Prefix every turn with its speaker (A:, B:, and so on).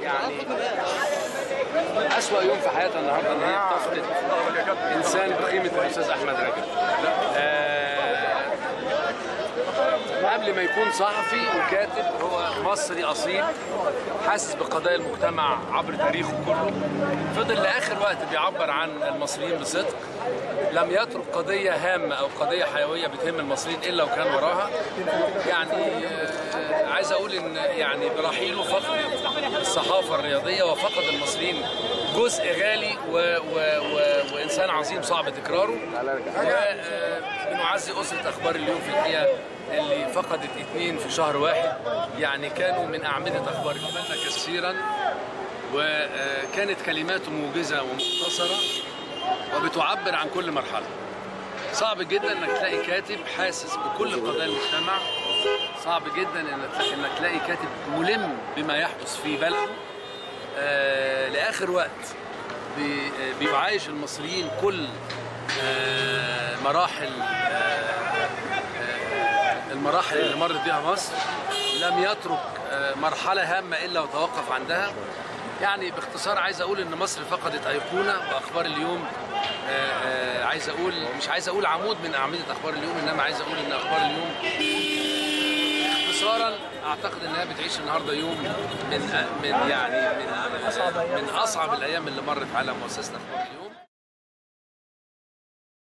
A: يعني أسوأ يوم في حياتها النهارده ان هي بتفقد انسان بقيمه الاستاذ احمد رجب. آه، قبل ما يكون صحفي وكاتب هو مصري اصيل حاسس بقضايا المجتمع عبر تاريخه كله فضل لاخر وقت بيعبر عن المصريين بصدق لم يترك قضيه هامه او قضيه حيويه بتهم المصريين الا وكان وراها يعني آه، عايز اقول ان يعني برحيله فقد الصحافه الرياضيه وفقد المصريين جزء غالي و و و وانسان عظيم صعب تكراره وبنعزي اسره اخبار اليوم في الحقيقه اللي فقدت اثنين في شهر واحد يعني كانوا من اعمده اخبار اليوم كثيرا وكانت كلماته موجزه ومختصره وبتعبر عن كل مرحله صعب جدا انك تلاقي كاتب حاسس بكل قضايا المجتمع صعب جدا انك انك تلاقي كاتب ملم بما يحدث في بلده آه لاخر وقت بي- آه، بيعايش المصريين كل آه مراحل آه آه، المراحل اللي مرت بها مصر لم يترك آه، مرحلة هامة إلا وتوقف عندها يعني باختصار عايز أقول إن مصر فقدت أيقونة وأخبار اليوم آه، آه، عايز أقول مش عايز أقول عمود من أعمدة أخبار اليوم إنما عايز أقول إن أخبار اليوم اختصارا اعتقد انها بتعيش النهارده يوم من من يعني من من اصعب الايام اللي مرت على مؤسسه اخبار اليوم